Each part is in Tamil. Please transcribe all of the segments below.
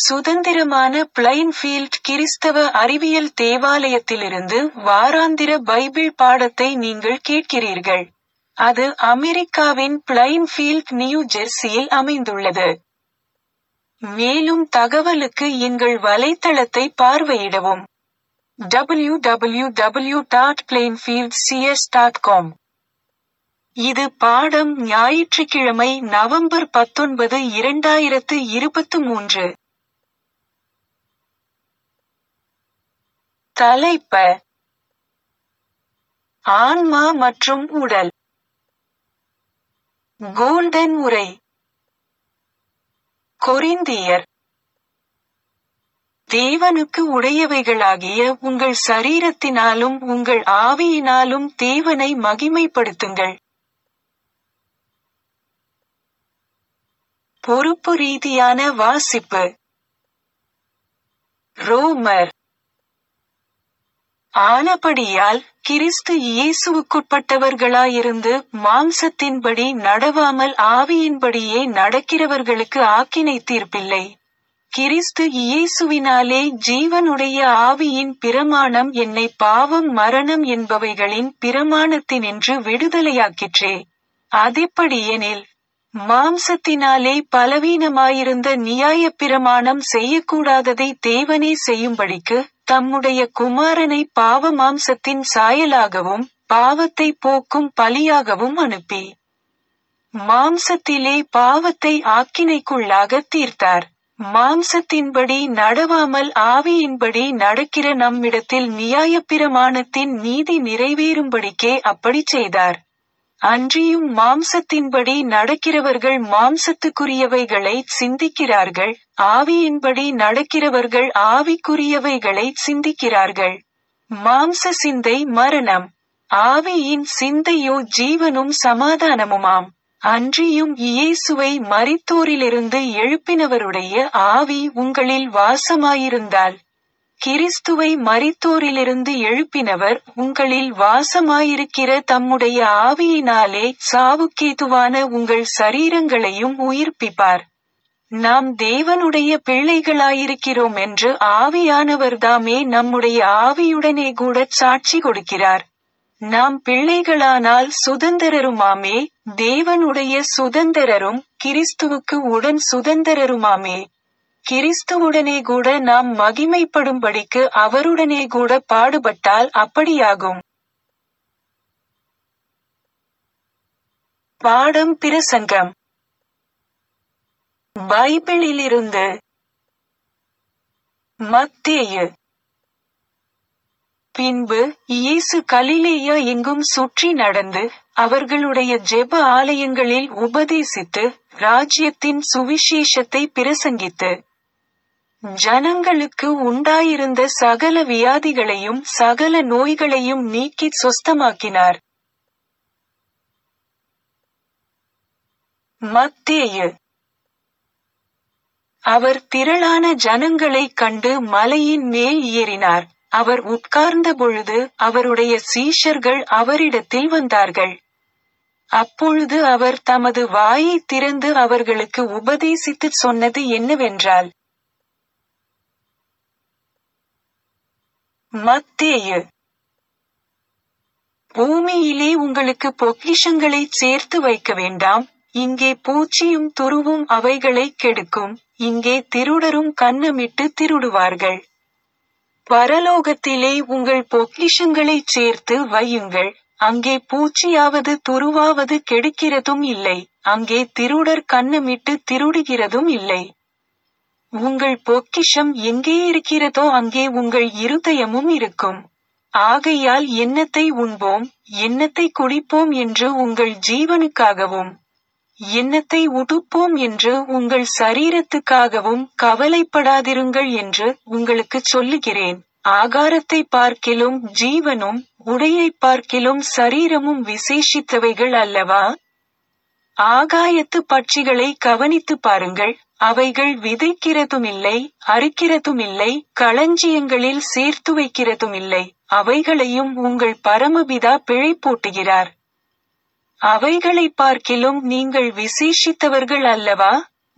சுதந்திரமான பிளைன்ஃபீல்ட் கிறிஸ்தவ அறிவியல் தேவாலயத்திலிருந்து வாராந்திர பைபிள் பாடத்தை நீங்கள் கேட்கிறீர்கள். அது அமெரிக்காவின் பிளைன்ஃபீல்ட் நியூ ஜெர்சியில் அமைந்துள்ளது. மேலும் தகவலுக்கு எங்கள் வலைத்தளத்தை பார்வையிடவும். www.plainfieldcs.com இது பாடம் ஞாயிற்றுக்கிழமை நவம்பர் பத்தொன்பது இரண்டாயிரத்து இருபத்து மூன்று. தலைப்ப ஆன்மா மற்றும் உடல் கோல்டன் உரை கொரிந்தியர் தேவனுக்கு உடையவைகளாகிய உங்கள் சரீரத்தினாலும் உங்கள் ஆவியினாலும் தேவனை மகிமைப்படுத்துங்கள். பொறுப்பு ரீதியான வாசிப்பு ரோமர் ஆனபடியால் கிறிஸ்து இயேசுவுக்குட்பட்டவர்களாயிருந்து மாம்சத்தின்படி நடவாமல் ஆவியின்படியே நடக்கிறவர்களுக்கு ஆக்கினை தீர்ப்பில்லை. கிறிஸ்து இயேசுவினாலே ஜீவனுடைய ஆவியின் பிரமாணம் என்னை பாவம் மரணம் என்பவைகளின் பிரமாணத்தினின்று விடுதலையாக்கிற்றே. அதெப்படியெனில் மாம்சத்தினாலே பலவீனமாயிருந்த நியாயப் பிரமாணம் செய்யக்கூடாததை தேவனே செய்யும்படிக்கு தம்முடைய குமாரனை பாவ மாம்சத்தின் சாயலாகவும் பாவத்தை போக்கும் பலியாகவும் அனுப்பி மாம்சத்திலே பாவத்தை ஆக்கினைக்குள்ளாக தீர்த்தார். மாம்சத்தின்படி நடவாமல் ஆவியின்படி நடக்கிற நம்மிடத்தில் நியாயப்பிரமாணத்தின் நீதி நிறைவேறும்படிக்கே அப்படிச் செய்தார். அன்றியும் மாம்சத்தின்படி நடக்கிறவர்கள் மாம்சத்துக்குரியவைகளைச் சிந்திக்கிறார்கள் ஆவியின்படி நடக்கிறவர்கள் ஆவிக்குரியவைகளைச் சிந்திக்கிறார்கள். மாம்ச சிந்தை மரணம். ஆவியின் சிந்தையோ ஜீவனும் சமாதானமுமாம். அன்றியும் இயேசுவை மரித்தோரிலிருந்து எழுப்பினவருடைய ஆவி உங்களில் வாசமாயிருந்தால் கிறிஸ்துவை மரித்தோரிலிருந்து எழுப்பினவர் உங்களில் வாசமாயிருக்கிற தம்முடைய ஆவியினாலே சாவுக்கேதுவான உங்கள் சரீரங்களையும் உயிர்ப்பிப்பார். நாம் தேவனுடைய பிள்ளைகளாயிருக்கிறோம் என்று ஆவியானவர்தாமே நம்முடைய ஆவியுடனே கூடச் சாட்சி கொடுக்கிறார். நாம் பிள்ளைகளானால் சுதந்தரருமாமே தேவனுடைய சுதந்தரரும் கிறிஸ்துவுக்கு உடன் சுதந்தரருமாமே. கிறிஸ்துவுடனே கூட நாம் மகிமைப்படும்படிக்கு அவருடனே கூட பாடுபட்டால் அப்படியாகும். பாடம் பிரசங்கம் பைபிளிலிருந்து மத்தேயு பின்பு இயேசு கலிலேயா எங்கும் சுற்றி நடந்து அவர்களுடைய ஜெப ஆலயங்களில் உபதேசித்து ராஜ்யத்தின் சுவிசேஷத்தை பிரசங்கித்து ஜனங்களுக்கு உண்டாயிருந்த சகல வியாதிகளையும் சகல நோய்களையும் நீக்கிச் சொஸ்தமாக்கினார். மத்தேயு அவர் திரளான ஜனங்களைக் கண்டு மலையின் மேல் ஏறினார். அவர் உட்கார்ந்த பொழுது அவருடைய சீஷர்கள் அவரிடத்தில் வந்தார்கள். அப்பொழுது அவர் தமது வாயைத் திறந்து அவர்களுக்கு உபதேசித்துச் சொன்னது என்னவென்றால் மத்தேயு பூமியிலே உங்களுக்கு பொக்கிஷங்களைச் சேர்த்து வைக்க வேண்டாம் இங்கே பூச்சியும் துருவும் அவைகளைக் கெடுக்கும் இங்கே திருடரும் கன்னமிட்டு திருடுவார்கள் பரலோகத்திலே உங்கள் பொக்கிஷங்களைச் சேர்த்து வையுங்கள் அங்கே பூச்சியாவது துருவாவது கெடுக்கிறதும் இல்லை அங்கே திருடர் கன்னமிட்டு திருடுகிறதும் இல்லை உங்கள் பொக்கிஷம் எங்கே இருக்கிறதோ அங்கே உங்கள் இருதயமும் இருக்கும் ஆகையால் எண்ணத்தை உண்போம் எண்ணத்தை குடிப்போம் என்று உங்கள் ஜீவனுக்காகவும் எண்ணத்தை உடுப்போம் என்று உங்கள் சரீரத்துக்காகவும் கவலைப்படாதிருங்கள் என்று உங்களுக்குச் சொல்லுகிறேன் ஆகாரத்தை பார்க்கிலும் ஜீவனும் உடையை பார்க்கிலும் சரீரமும் விசேஷித்தவைகள் அல்லவா ஆகாயத்து பட்சிகளை கவனித்து பாருங்கள் அவைகள் விதைக்கிறதுமில்லை அறுக்கிறதுமில்லை களஞ்சியங்களில் சேர்த்து வைக்கிறதுமில்லை அவைகளையும் உங்கள் பரமபிதா பிழை போட்டுகிறார் அவைகளை பார்க்கிலும் நீங்கள் விசேஷித்தவர்கள் அல்லவா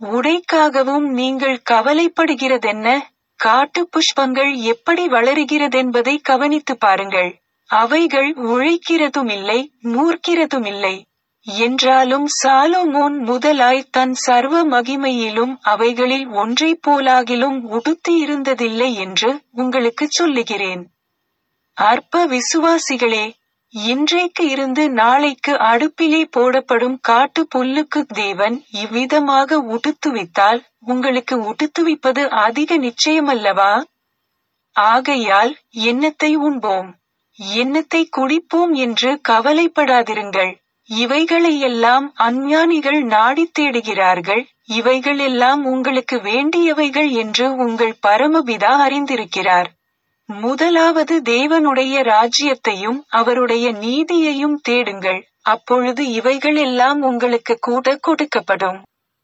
உடைக்காகவும் நீங்கள் கவலைப்படுகிறதென்ன காட்டு புஷ்பங்கள் எப்படி வளருகிறதென்பதை கவனித்து பாருங்கள் அவைகள் உழைக்கிறதுமில்லை நூற்கிறதுமில்லை என்றாலும் சாலோமோன் முதலாய் தன் சர்வ மகிமையிலும் அவைகளில் ஒன்றைப் போலாகிலும் உடுத்தி இருந்ததில்லை என்று உங்களுக்குச் சொல்லுகிறேன் அற்ப விசுவாசிகளே இன்றைக்கு இருந்து நாளைக்கு அடுப்பிலே போடப்படும் காட்டு புல்லுக்கு தேவன் இவ்விதமாக உடுத்துவித்தால் உங்களுக்கு உடுத்துவிப்பது அதிக நிச்சயமல்லவா ஆகையால் எண்ணத்தை உண்போம் எண்ணத்தை குடிப்போம் என்று கவலைப்படாதிருங்கள் இவைகளையெல்லாம் அஞ்ஞானிகள் நாடித் தேடுகிறார்கள் இவைகள் எல்லாம் உங்களுக்கு வேண்டியவைகள் என்று உங்கள் பரமபிதா அறிந்திருக்கிறார் முதலாவது தேவனுடைய ராஜ்யத்தையும் அவருடைய நீதியையும் தேடுங்கள் அப்பொழுது இவைகள் எல்லாம் உங்களுக்கு கூட கொடுக்கப்படும்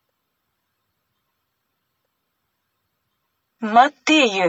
மத்தேயு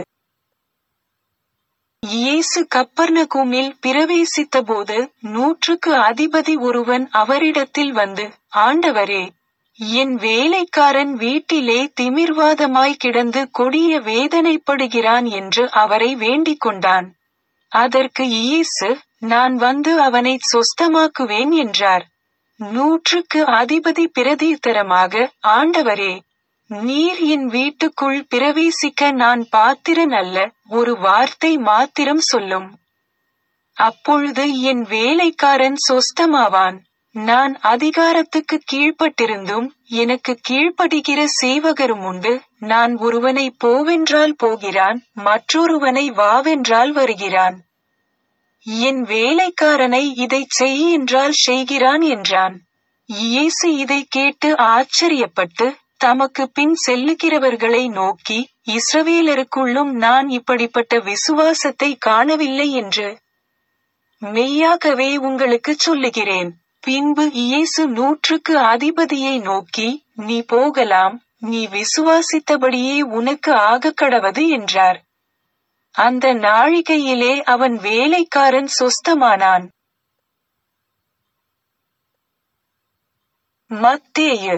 இயேசு கப்பர்நகூமில் பிரவேசித்தபோது நூற்றுக்கு அதிபதி ஒருவன் அவரிடத்தில் வந்து ஆண்டவரே என் வேலைக்காரன் வீட்டிலே திமிர்வாதமாய் கிடந்து கொடிய வேதனைப்படுகிறான் என்று அவரை வேண்டிக் கொண்டான் அதற்கு இயேசு நான் வந்து அவனை சொஸ்தமாக்குவேன் என்றார் நூற்றுக்கு அதிபதி பிரதித்தரமாக ஆண்டவரே நீர் என் வீட்டுக்குள் பிரவேசிக்க நான் பாத்திரன் அல்ல ஒரு வார்த்தை மாத்திரம் சொல்லும் அப்பொழுது என் வேலைக்காரன் சொஸ்தமாவான் நான் அதிகாரத்துக்கு கீழ்ப்பட்டிருந்தும் எனக்கு கீழ்ப்படுகிற சேவகரும் உண்டு நான் ஒருவனை போவென்றால் போகிறான் மற்றொருவனை வாவென்றால் வருகிறான் என் வேலைக்காரனை இதைச் செய் என்றால் செய்கிறான் என்றான் இயேசு இதை கேட்டு ஆச்சரியப்பட்டு தமக்கு பின் செல்லுகிறவர்களை நோக்கி இஸ்ரவேலருக்குள்ளும் நான் இப்படிப்பட்ட விசுவாசத்தை காணவில்லை என்று மெய்யாகவே உங்களுக்குச் சொல்லுகிறேன் பின்பு இயேசு நூற்றுக்கு அதிபதியை நோக்கி நீ போகலாம் நீ விசுவாசித்தபடியே உனக்கு ஆகக்கடவது என்றார் அந்த நாழிகையிலே அவன் வேலைக்காரன் சொஸ்தமானான் மத்தேயு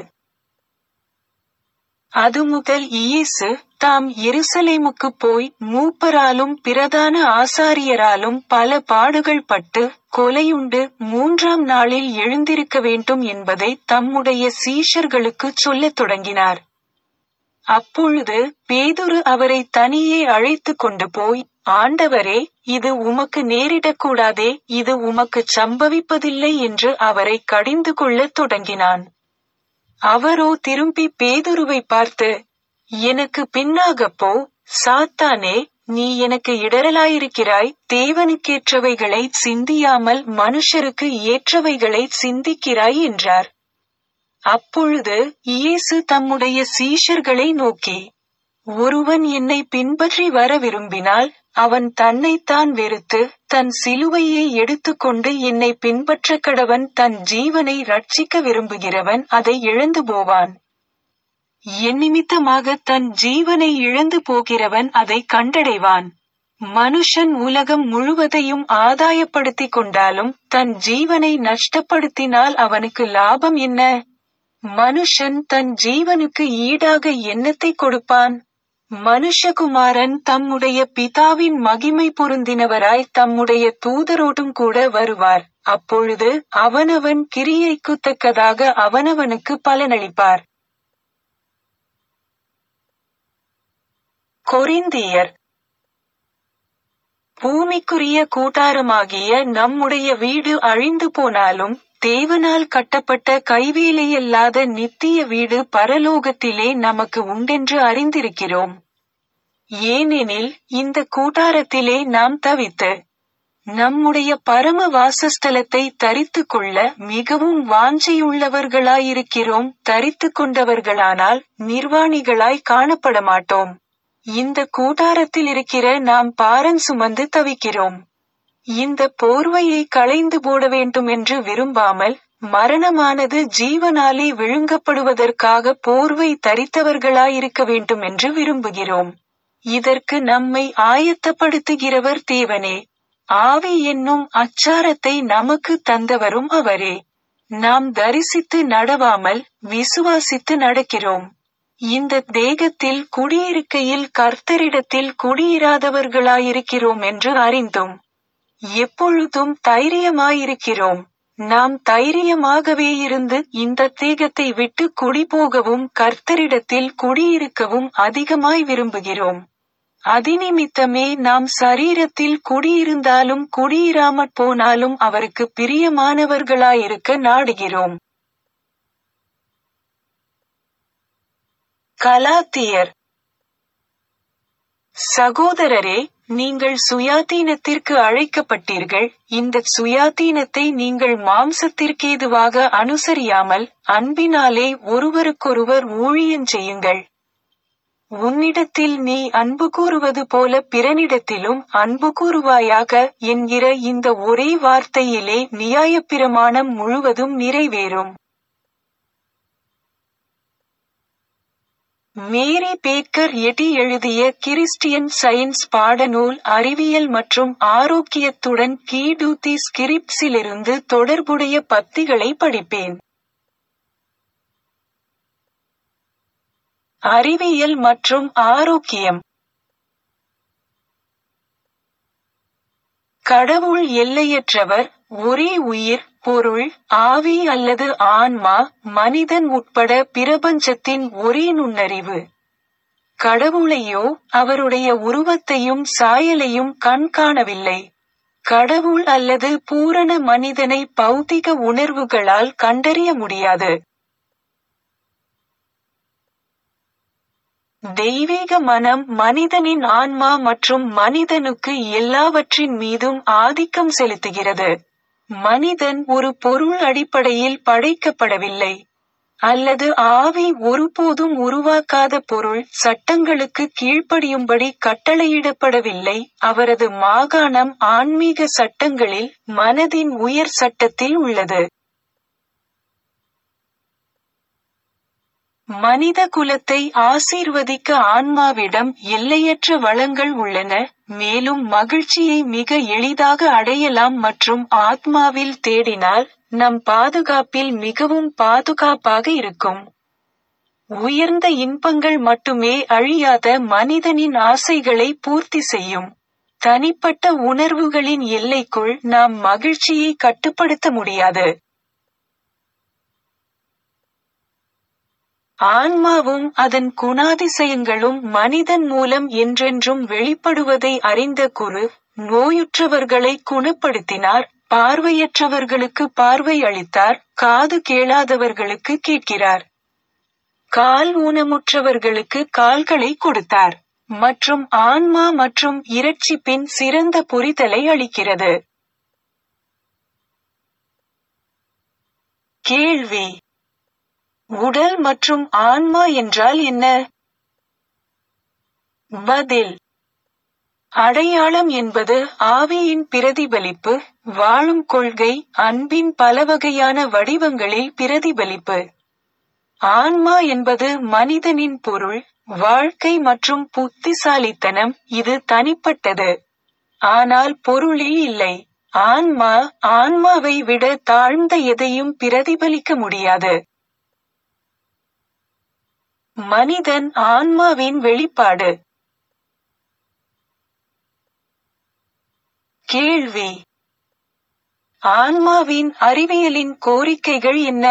அது முதல் இயேசு தாம் எருசலேமுக்கு போய் மூப்பராலும் பிரதான ஆசாரியராலும் பல பாடுகள் பட்டு கொலையுண்டு மூன்றாம் நாளில் எழுந்திருக்க வேண்டும் என்பதை தம்முடைய சீஷர்களுக்கு சொல்லத் தொடங்கினார் அப்பொழுது பேதுரு அவரை தனியே அழைத்து கொண்டு போய் ஆண்டவரே இது உமக்கு நேரிடக்கூடாதே இது உமக்குச் சம்பவிப்பதில்லை என்று அவரை கடிந்து கொள்ளத் தொடங்கினான் அவரோ திரும்பி பேதுருவை பார்த்து எனக்கு பின்னாகப் போ சாத்தானே நீ எனக்கு இடரலாயிருக்கிறாய் தேவனுக்கேற்றவைகளை சிந்தியாமல் மனுஷருக்கு ஏற்றவைகளை சிந்திக்கிறாய் என்றார் அப்பொழுது இயேசு தம்முடைய சீஷர்களை நோக்கி ஒருவன் என்னை பின்பற்றி வர விரும்பினால் அவன் தன்னைத்தான் வெறுத்து தன் சிலுவையை எடுத்துக்கொண்டு என்னை பின்பற்ற கடவன் தன் ஜீவனை ரட்சிக்க விரும்புகிறவன் அதை இழந்து போவான் என் நிமித்தமாக தன் ஜீவனை இழந்து போகிறவன் அதை கண்டடைவான் மனுஷன் உலகம் முழுவதையும் ஆதாயப்படுத்திக் கொண்டாலும் தன் ஜீவனை நஷ்டப்படுத்தினால் அவனுக்கு லாபம் என்ன மனுஷன் தன் ஜீவனுக்கு ஈடாக என்னத்தை கொடுப்பான் மனுஷகுமாரன் தம்முடைய பிதாவின் மகிமை பொருந்தினவராய் தம்முடைய தூதரோடும் கூட வருவார் அப்பொழுது அவனவன் கிரியைக்குத்தக்கதாக அவனவனுக்கு பலனளிப்பார் கொரிந்தியர் பூமிக்குரிய கூட்டாரமாகிய நம்முடைய வீடு அழிந்து போனாலும் தேவனால் கட்டப்பட்ட கைவேலையல்லாத நித்திய வீடு பரலோகத்திலே நமக்கு உண்டென்று அறிந்திருக்கிறோம் ஏனெனில் இந்த கூட்டாரத்திலே நாம் தவித்து நம்முடைய பரம வாசஸ்தலத்தை தரித்து கொள்ள மிகவும் வாஞ்சையுள்ளவர்களாயிருக்கிறோம் தரித்து கொண்டவர்களானால் நிர்வாணிகளாய் காணப்பட மாட்டோம் இந்த கூட்டாரத்தில் இருக்கிற நாம் பாரன் சுமந்து தவிக்கிறோம் இந்த போர்வையை களைந்து போட வேண்டும் என்று விரும்பாமல் மரணமானது ஜீவனாலே விழுங்கப்படுவதற்காக போர்வை தரித்தவர்களாயிருக்க வேண்டும் என்று விரும்புகிறோம் இதற்கு நம்மை ஆயத்தப்படுத்துகிறவர் தேவனே ஆவி என்னும் அச்சாரத்தை நமக்கு தந்தவரும் அவரே நாம் தரிசித்து நடவாமல் விசுவாசித்து நடக்கிறோம் இந்த தேகத்தில் குடியிருக்கையில் கர்த்தரிடத்தில் குடியிராதவர்களாயிருக்கிறோம் என்று அறிந்தும் எப்பொழுதும் தைரியமாயிருக்கிறோம் நாம் தைரியமாகவே இருந்து இந்த தேகத்தை விட்டு குடிபோகவும் கர்த்தரிடத்தில் குடியிருக்கவும் அதிகமாய் விரும்புகிறோம் அதினிமித்தமே நாம் சரீரத்தில் குடியிருந்தாலும் குடியிராமற் போனாலும் அவருக்கு பிரியமானவர்களாயிருக்க நாடுகிறோம் கலாத்தியர் சகோதரரே நீங்கள் சுயாதீனத்திற்கு அழைக்கப்பட்டீர்கள் இந்த சுயாதீனத்தை நீங்கள் மாம்சத்திற்கேதுவாக அனுசரியாமல் அன்பினாலே ஒருவருக்கொருவர் ஊழியஞ் செய்யுங்கள் உன்னிடத்தில் நீ அன்பு கூறுவது போல பிறனிடத்திலும் அன்பு கூறுவாயாக என்கிற இந்த ஒரே வார்த்தையிலே நியாயப்பிரமாணம் முழுவதும் நிறைவேறும் மேரி பேக்கர் எட்டி எழுதிய கிறிஸ்டியன் சயின்ஸ் பாடநூல் அறிவியல் மற்றும் ஆரோக்கியத்துடன் கீடூத்தி ஸ்கிரிப்ஸிலிருந்து தொடர்புடைய பத்திகளை படிப்பேன் அறிவியல் மற்றும் ஆரோக்கியம் கடவுள் எல்லையற்றவர் ஒரே உயிர் பொருள் ஆவி அல்லது ஆன்மா மனிதன் உட்பட பிரபஞ்சத்தின் ஒரே நுண்ணறிவு கடவுளையோ அவருடைய உருவத்தையும் சாயலையும் கண் காணவில்லை கடவுள் அல்லது பூரண மனிதனை பௌதிக உணர்வுகளால் கண்டறிய முடியாது தெய்வீக மனம் மனிதனின் ஆன்மா மற்றும் மனிதனுக்கு எல்லாவற்றின் மீதும் ஆதிக்கம் செலுத்துகிறது மனிதன் ஒரு பொருள் அடிப்படையில் படைக்கப்படவில்லை அல்லது ஆவி ஒருபோதும் உருவாக்காத பொருள் சட்டங்களுக்கு கீழ்ப்படியும்படி கட்டளையிடப்படவில்லை அவரது மாகாணம் ஆன்மீக சட்டங்களில் மனதின் உயர் சட்டத்தில் உள்ளது மனித குலத்தை ஆசீர்வதிக்க ஆன்மாவிடம் எல்லையற்ற வளங்கள் உள்ளன மேலும் மகிழ்ச்சியை மிக எளிதாக அடையலாம் மற்றும் ஆத்மாவில் தேடினால் நம் பாதுகாப்பில் மிகவும் பாதுகாப்பாக இருக்கும் உயர்ந்த இன்பங்கள் மட்டுமே அழியாத மனிதனின் ஆசைகளை பூர்த்தி செய்யும் தனிப்பட்ட உணர்வுகளின் எல்லைக்குள் நாம் மகிழ்ச்சியை கட்டுப்படுத்த முடியாது ஆன்மாவும் அதன் குணாதிசயங்களும் மனிதன் மூலம் என்றென்றும் வெளிப்படுவதை அறிந்த குரு நோயுற்றவர்களை குணப்படுத்தினார் பார்வையற்றவர்களுக்கு பார்வை அளித்தார் காது கேளாதவர்களுக்கு கேட்கிறார் கால் ஊனமுற்றவர்களுக்கு கால்களை கொடுத்தார் மற்றும் ஆன்மா மற்றும் இரட்சிப்பின் சிறந்த புரிதலை அளிக்கிறது கேள்வி உடல் மற்றும் ஆன்மா என்றால் என்ன பதில் அடையாளம் என்பது ஆவியின் பிரதிபலிப்பு வாழும் கொள்கை அன்பின் பலவகையான வடிவங்களில் பிரதிபலிப்பு ஆன்மா என்பது மனிதனின் பொருள் வாழ்க்கை மற்றும் புத்திசாலித்தனம் இது தனிப்பட்டது ஆனால் பொருளில் இல்லை ஆன்மா ஆன்மாவை விட தாழ்ந்த எதையும் பிரதிபலிக்க முடியாது மனிதன் ஆன்மாவின் வெளிப்பாடு கேள்வி ஆன்மாவின் அறிவியலின் கோரிக்கைகள் என்ன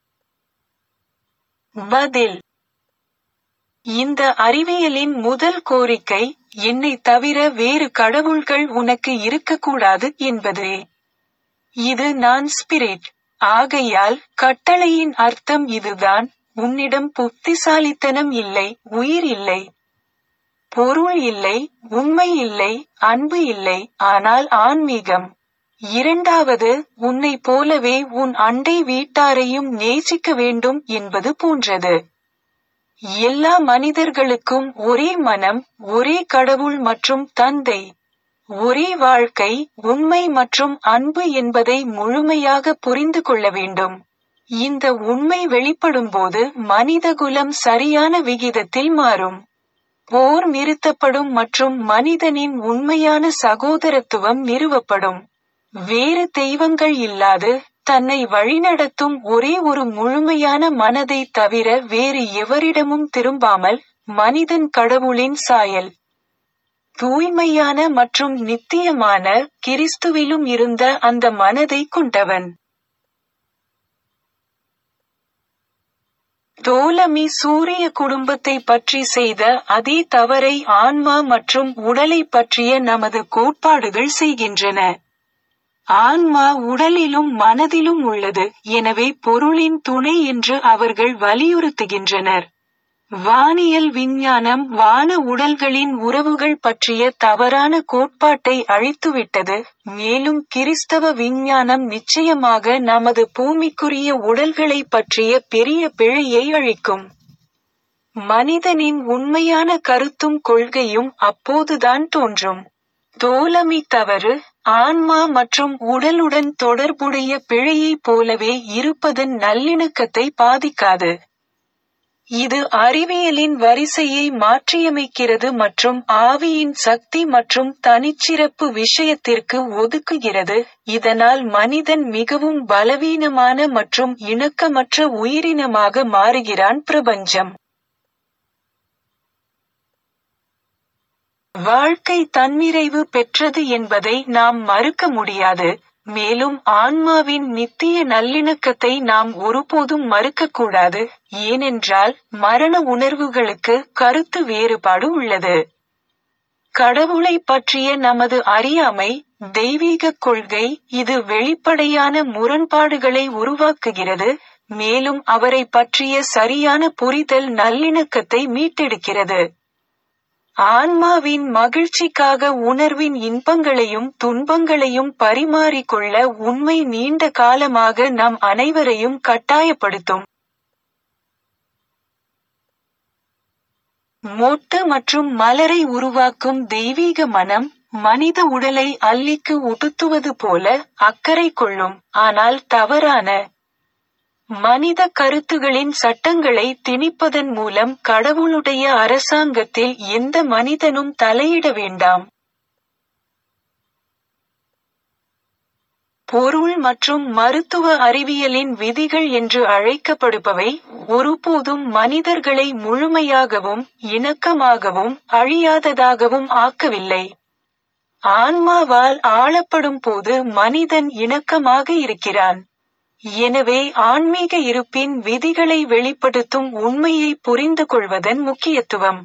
பதில் இந்த அறிவியலின் முதல் கோரிக்கை என்னை தவிர வேறு கடவுள்கள் உனக்கு இருக்கக்கூடாது என்பதே இது நான் ஸ்பிரிட் ஆகையால் கட்டளையின் அர்த்தம் இதுதான் உன்னிடம் புத்திசாலித்தனம் இல்லை உயிர் இல்லை பொருள் இல்லை உண்மை இல்லை அன்பு இல்லை ஆனால் ஆன்மீகம் இரண்டாவது உன்னை போலவே உன் அண்டை வீட்டாரையும் நேசிக்க வேண்டும் என்பது போன்றது எல்லா மனிதர்களுக்கும் ஒரே மனம் ஒரே கடவுள் மற்றும் தந்தை ஒரே வாழ்க்கை உண்மை மற்றும் அன்பு என்பதை முழுமையாக புரிந்து கொள்ள வேண்டும் இந்த உண்மை வெளிப்படும்போது மனிதகுலம் சரியான விகிதத்தில் மாறும் போர் நிறுத்தப்படும் மற்றும் மனிதனின் உண்மையான சகோதரத்துவம் நிறுவப்படும் வேறு தெய்வங்கள் இல்லாது தன்னை வழிநடத்தும் ஒரே ஒரு முழுமையான மனதை தவிர வேறு எவரிடமும் திரும்பாமல் மனிதன் கடவுளின் சாயல் தூய்மையான மற்றும் நித்தியமான கிறிஸ்துவிலும் இருந்த அந்த மனதை கொண்டவன் தோலமி சூரிய குடும்பத்தை பற்றி செய்த அதே தவறை ஆன்மா மற்றும் உடலை பற்றிய நமது கோட்பாடுகள் செய்கின்றன ஆன்மா உடலிலும் மனதிலும் உள்ளது எனவே பொருளின் துணை என்று அவர்கள் வலியுறுத்துகின்றனர் வானியல் விஞ்ஞானம் வான உடல்களின் உறவுகள் பற்றிய தவறான கோட்பாட்டை அழித்துவிட்டது மேலும் கிறிஸ்தவ விஞ்ஞானம் நிச்சயமாக நமது பூமிக்குரிய உடல்களை பற்றிய பெரிய பிழையை அழிக்கும் மனிதனின் உண்மையான கருத்தும் கொள்கையும் அப்போதுதான் தோன்றும் தோலமி தவறு ஆன்மா மற்றும் உடலுடன் தொடர்புடைய பிழையைப் போலவே இருப்பதன் நல்லிணக்கத்தை பாதிக்காது இது அறிவியலின் வரிசையை மாற்றியமைக்கிறது மற்றும் ஆவியின் சக்தி மற்றும் தனிச்சிறப்பு விஷயத்திற்கு ஒதுக்குகிறது இதனால் மனிதன் மிகவும் பலவீனமான மற்றும் இணக்கமற்ற உயிரினமாக மாறுகிறான் பிரபஞ்சம் வாழ்க்கை தன்னிறைவு பெற்றது என்பதை நாம் மறுக்க முடியாது மேலும் ஆன்மாவின் நித்திய நல்லிணக்கத்தை நாம் ஒருபோதும் மறுக்கக்கூடாது ஏனென்றால் மரண உணர்வுகளுக்கு கருத்து வேறுபாடு உள்ளது கடவுளை பற்றிய நமது அறியாமை தெய்வீக கொள்கை இது வெளிப்படையான முரண்பாடுகளை உருவாக்குகிறது மேலும் அவரை பற்றிய சரியான புரிதல் நல்லிணக்கத்தை மீட்டெடுக்கிறது ஆன்மாவின் மகிழ்ச்சிக்காக உணர்வின் இன்பங்களையும் துன்பங்களையும் பரிமாறிக்கொள்ள உண்மை நீண்ட காலமாக நம் அனைவரையும் கட்டாயப்படுத்தும் மொட்டு மற்றும் மலரை உருவாக்கும் தெய்வீக மனம் மனித உடலை அல்லிக்கு உடுத்துவது போல அக்கறை கொள்ளும் ஆனால் தவறான மனித கருத்துகளின் சட்டங்களை திணிப்பதன் மூலம் கடவுளுடைய அரசாங்கத்தில் எந்த மனிதனும் தலையிட வேண்டாம் பொருள் மற்றும் மருத்துவ அறிவியலின் விதிகள் என்று அழைக்கப்படுபவை ஒருபோதும் மனிதர்களை முழுமையாகவும் இணக்கமாகவும் அழியாததாகவும் ஆக்கவில்லை ஆன்மாவால் ஆளப்படும் போது மனிதன் இணக்கமாக இருக்கிறான் எனவே ஆன்மீக இருப்பின் விதிகளை வெளிப்படுத்தும் உண்மையை புரிந்து கொள்வதன் முக்கியத்துவம்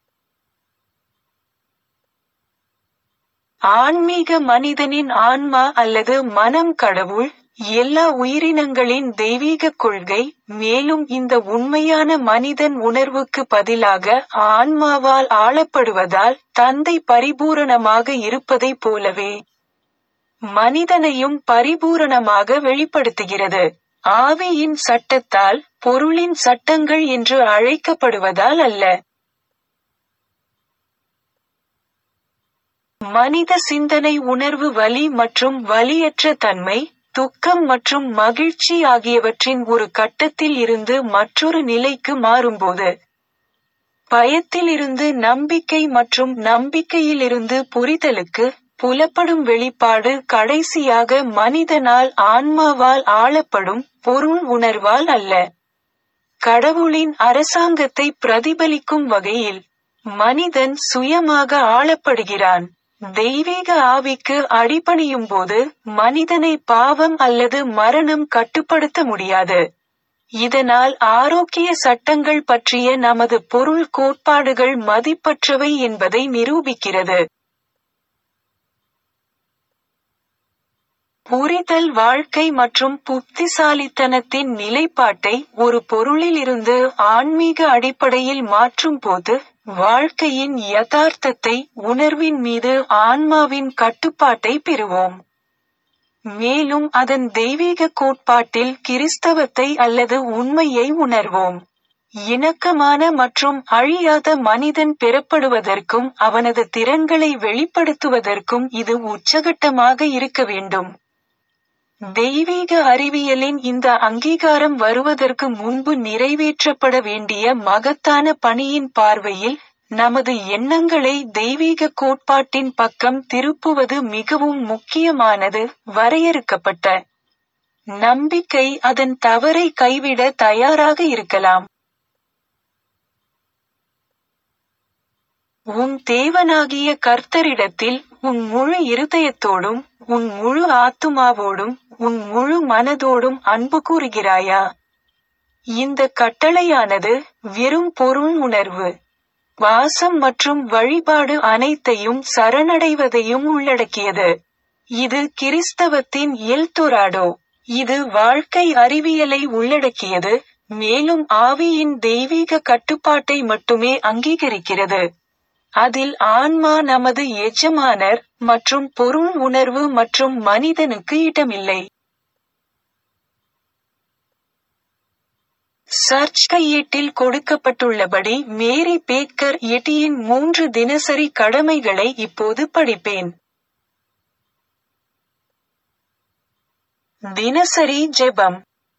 ஆன்மீக மனிதனின் ஆன்மா அல்லது மனம் கடவுள் எல்லா உயிரினங்களின் தெய்வீக கொள்கை மேலும் இந்த உண்மையான மனிதன் உணர்வுக்கு பதிலாக ஆன்மாவால் ஆளப்படுவதால் தந்தை பரிபூரணமாக இருப்பதைப் போலவே மனிதனையும் பரிபூரணமாக வெளிப்படுத்துகிறது ஆவியின் சட்டத்தால் பொருளின் சட்டங்கள் என்று அழைக்கப்படுவதால் அல்ல மனித சிந்தனை உணர்வு வலி மற்றும் வலியற்ற தன்மை துக்கம் மற்றும் மகிழ்ச்சி ஆகியவற்றின் ஒரு கட்டத்தில் இருந்து மற்றொரு நிலைக்கு மாறும்போது பயத்திலிருந்து நம்பிக்கை மற்றும் நம்பிக்கையிலிருந்து புரிதலுக்கு புலப்படும் வெளிப்பாடு கடைசியாக மனிதனால் ஆன்மாவால் ஆளப்படும் பொருள் உணர்வால் அல்ல கடவுளின் அரசாங்கத்தை பிரதிபலிக்கும் வகையில் மனிதன் சுயமாக ஆளப்படுகிறான் தெய்வீக ஆவிக்கு அடிபணியும் போது மனிதனை பாவம் அல்லது மரணம் கட்டுப்படுத்த முடியாது இதனால் ஆரோக்கிய சட்டங்கள் பற்றிய நமது பொருள் கோட்பாடுகள் மதிப்பற்றவை என்பதை நிரூபிக்கிறது புரிதல் வாழ்க்கை மற்றும் புத்திசாலித்தனத்தின் நிலைப்பாட்டை ஒரு பொருளிலிருந்து ஆன்மீக அடிப்படையில் மாற்றும் போது வாழ்க்கையின் யதார்த்தத்தை உணர்வின் மீது ஆன்மாவின் கட்டுப்பாட்டை பெறுவோம் மேலும் அதன் தெய்வீக கோட்பாட்டில் கிறிஸ்தவத்தை அல்லது உண்மையை உணர்வோம் இணக்கமான மற்றும் அழியாத மனிதன் பெறப்படுவதற்கும் அவனது திறன்களை வெளிப்படுத்துவதற்கும் இது உச்சகட்டமாக இருக்க வேண்டும் தெய்வீக அறிவியலின் இந்த அங்கீகாரம் வருவதற்கு முன்பு நிறைவேற்றப்பட வேண்டிய மகத்தான பணியின் பார்வையில் நமது எண்ணங்களை தெய்வீக கோட்பாட்டின் பக்கம் திருப்புவது மிகவும் முக்கியமானது வரையறுக்கப்பட்ட நம்பிக்கை அதன் தவறை கைவிட தயாராக இருக்கலாம் உன் தேவனாகிய கர்த்தரிடத்தில் உன் முழு இருதயத்தோடும் உன் முழு ஆத்துமாவோடும் உன் முழு மனதோடும் அன்பு கூறுகிறாயா இந்த கட்டளையானது வெறும் பொருள் உணர்வு வாசம் மற்றும் வழிபாடு அனைத்தையும் சரணடைவதையும் உள்ளடக்கியது இது கிறிஸ்தவத்தின் எல்தொராடோ இது வாழ்க்கை அறிவியலை உள்ளடக்கியது மேலும் ஆவியின் தெய்வீக கட்டுப்பாட்டை மட்டுமே அங்கீகரிக்கிறது அதில் ஆன்மா நமது எஜமானர் மற்றும் பொருள் உணர்வு மற்றும் மனிதனுக்கு இடமில்லை சர்ச் கையேட்டில் கொடுக்கப்பட்டுள்ளபடி மேரி பேக்கர் எட்டியின் மூன்று தினசரி கடமைகளை இப்போது படிப்பேன் தினசரி ஜெபம்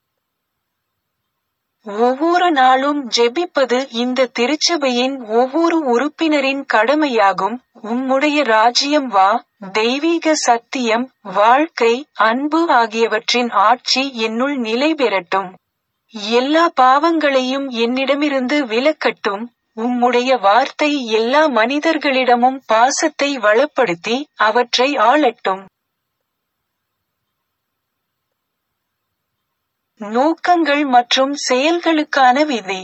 ஒவ்வொரு நாளும் ஜெபிப்பது இந்த திருச்சபையின் ஒவ்வொரு உறுப்பினரின் கடமையாகும் உம்முடைய ராஜ்யம் வா தெய்வீக சத்தியம் வாழ்க்கை அன்பு ஆகியவற்றின் ஆட்சி என்னுள் நிலை பெறட்டும் எல்லா பாவங்களையும் என்னிடமிருந்து விலக்கட்டும் உம்முடைய வார்த்தை எல்லா மனிதர்களிடமும் பாசத்தை வளப்படுத்தி அவற்றை ஆளட்டும் நோக்கங்கள் மற்றும் செயல்களுக்கான விதி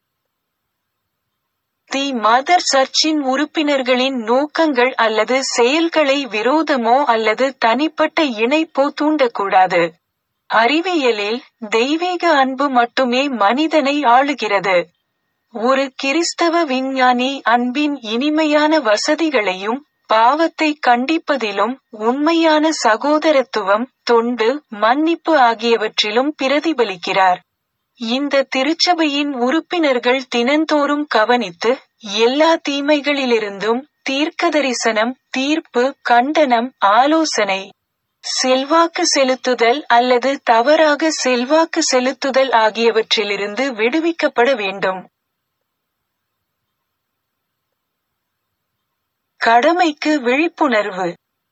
தி மதர் சர்ச்சின் உறுப்பினர்களின் நோக்கங்கள் அல்லது செயல்களை விரோதமோ அல்லது தனிப்பட்ட இணைப்போ தூண்டக்கூடாது அறிவியலில் தெய்வீக அன்பு மட்டுமே மனிதனை ஆளுகிறது ஒரு கிறிஸ்தவ விஞ்ஞானி அன்பின் இனிமையான வசதிகளையும் பாவத்தை கண்டிப்பதிலும் உண்மையான சகோதரத்துவம் தொண்டு மன்னிப்பு ஆகியவற்றிலும் பிரதிபலிக்கிறார் இந்த திருச்சபையின் உறுப்பினர்கள் தினந்தோறும் கவனித்து எல்லா தீமைகளிலிருந்தும் தீர்க்கதரிசனம் தீர்ப்பு கண்டனம் ஆலோசனை செல்வாக்கு செலுத்துதல் அல்லது தவறாக செல்வாக்கு செலுத்துதல் ஆகியவற்றிலிருந்து விடுவிக்கப்பட வேண்டும் கடமைக்கு விழிப்புணர்வு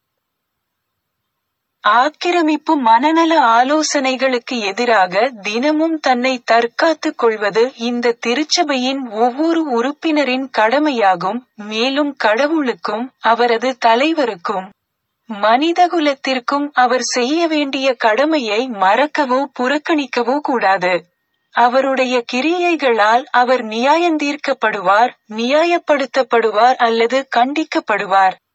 ஆக்கிரமிப்பு மனநல ஆலோசனைகளுக்கு எதிராக தினமும் தன்னை தற்காத்துக் கொள்வது இந்த திருச்சபையின் ஒவ்வொரு உறுப்பினரின் கடமையாகும் மேலும் கடவுளுக்கும் அவரது தலைவருக்கும் மனிதகுலத்திற்கும் அவர் செய்ய வேண்டிய கடமையை மறக்கவோ புறக்கணிக்கவோ கூடாது அவருடைய கிரியைகளால் அவர் நியாயந்தீர்க்கப்படுவார் நியாயப்படுத்தப்படுவார் அல்லது கண்டிக்கப்படுவார்